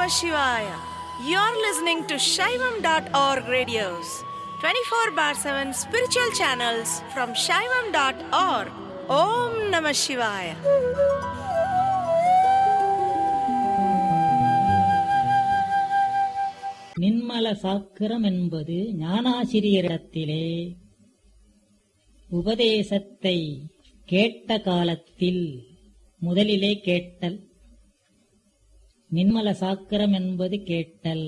Namah Shivaya. You're listening to Shaivam.org radios, 24 bar 7 spiritual channels from Shaivam.org. Om Namah Shivaya. நின்மல சாக்கிரம் என்பது ஞானாசிரியரிடத்திலே உபதேசத்தை கேட்ட காலத்தில் முதலிலே கேட்டல் நின்மல சாக்கிரம் என்பது கேட்டல்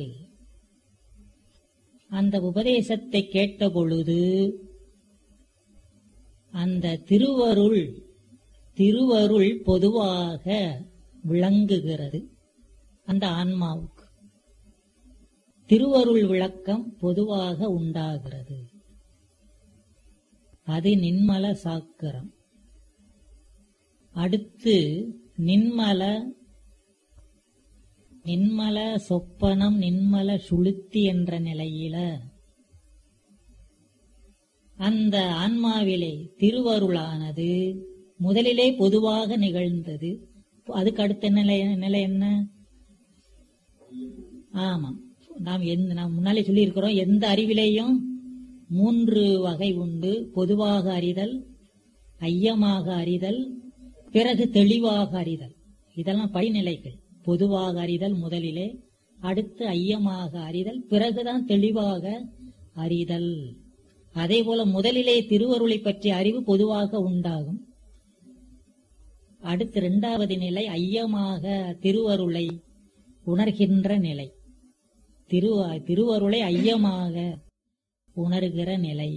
அந்த உபதேசத்தை கேட்ட பொழுது அந்த திருவருள் திருவருள் பொதுவாக விளங்குகிறது அந்த ஆன்மாவுக்கு திருவருள் விளக்கம் பொதுவாக உண்டாகிறது அது நின்மல சாக்கரம் அடுத்து நின்மல நின்மல சொப்பனம் நின்மல சுளுத்தி என்ற நிலையில அந்த ஆன்மாவிலே திருவருளானது முதலிலே பொதுவாக நிகழ்ந்தது அதுக்கு அடுத்த நிலை நிலை என்ன ஆமாம் நாம் எந்த நாம் முன்னாலே சொல்லியிருக்கிறோம் எந்த அறிவிலேயும் மூன்று வகை உண்டு பொதுவாக அறிதல் ஐயமாக அறிதல் பிறகு தெளிவாக அறிதல் இதெல்லாம் படிநிலைகள் பொதுவாக அறிதல் முதலிலே அடுத்து ஐயமாக அறிதல் பிறகுதான் தெளிவாக அறிதல் அதே போல முதலிலே திருவருளை பற்றிய அறிவு பொதுவாக உண்டாகும் அடுத்து இரண்டாவது நிலை ஐயமாக திருவருளை உணர்கின்ற நிலை திரு திருவருளை ஐயமாக உணர்கிற நிலை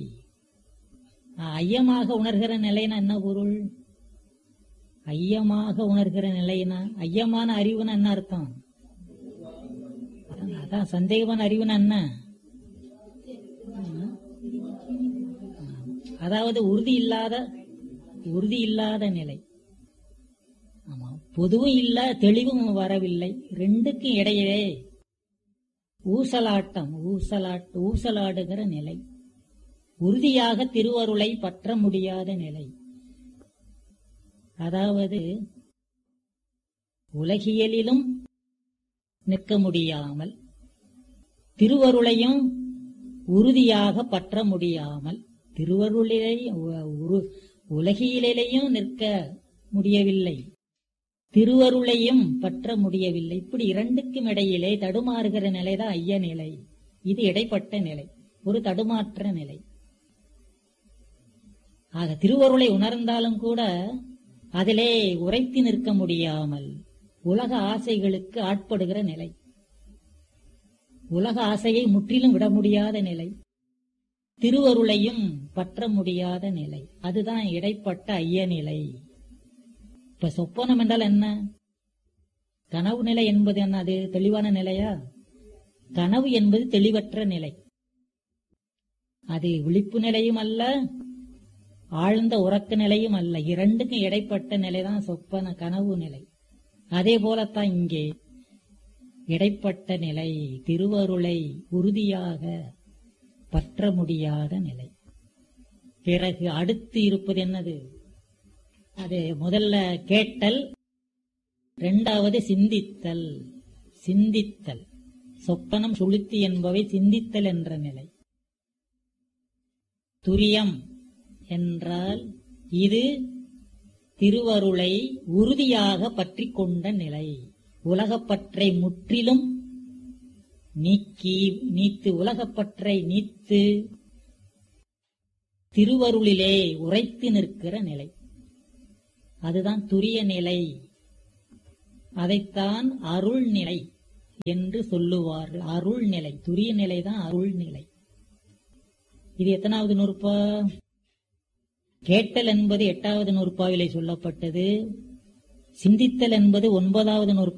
ஐயமாக உணர்கிற நிலைனா என்ன பொருள் ஐயமாக உணர்கிற நிலைனா ஐயமான அறிவுனா என்ன அர்த்தம் அதான் சந்தேகமான அறிவுனா என்ன அதாவது உறுதி இல்லாத உறுதி இல்லாத நிலை ஆமா பொதுவும் இல்ல தெளிவும் வரவில்லை ரெண்டுக்கும் இடையே ஊசலாட்டம் ஊசலாட் ஊசலாடுகிற நிலை உறுதியாக திருவருளை பற்ற முடியாத நிலை அதாவது உலகியலிலும் நிற்க முடியாமல் திருவருளையும் உறுதியாக பற்ற முடியாமல் திருவருளிலே உலகியலிலேயும் நிற்க முடியவில்லை திருவருளையும் பற்ற முடியவில்லை இப்படி இரண்டுக்கும் இடையிலே தடுமாறுகிற நிலைதான் ஐய நிலை இது இடைப்பட்ட நிலை ஒரு தடுமாற்ற நிலை ஆக திருவருளை உணர்ந்தாலும் கூட அதிலே உரைத்து நிற்க முடியாமல் உலக ஆசைகளுக்கு ஆட்படுகிற நிலை உலக ஆசையை முற்றிலும் விட முடியாத நிலை திருவருளையும் பற்ற முடியாத நிலை அதுதான் இடைப்பட்ட ஐய நிலை இப்ப சொப்பனம் என்றால் என்ன கனவு நிலை என்பது என்ன அது தெளிவான நிலையா கனவு என்பது தெளிவற்ற நிலை அது விழிப்பு நிலையும் அல்ல ஆழ்ந்த உறக்க நிலையும் அல்ல இரண்டுக்கும் இடைப்பட்ட நிலைதான் சொப்பன கனவு நிலை அதே போலத்தான் இங்கே இடைப்பட்ட நிலை திருவருளை உறுதியாக பற்ற முடியாத நிலை பிறகு அடுத்து இருப்பது என்னது அது முதல்ல கேட்டல் இரண்டாவது சிந்தித்தல் சிந்தித்தல் சொப்பனம் சுளுத்தி என்பவை சிந்தித்தல் என்ற நிலை துரியம் என்றால் இது திருவருளை உறுதியாக பற்றி கொண்ட நிலை உலகப்பற்றை முற்றிலும் நீக்கி நீத்து உலகப்பற்றை நீத்து திருவருளிலே உரைத்து நிற்கிற நிலை அதுதான் துரிய நிலை அதைத்தான் அருள் நிலை என்று சொல்லுவார்கள் அருள் நிலை துரிய நிலை தான் அருள் நிலை இது எத்தனாவது நூற்பா கேட்டல் என்பது எட்டாவது நூற்பாவிலே சொல்லப்பட்டது சிந்தித்தல் என்பது ஒன்பதாவது நூற்பா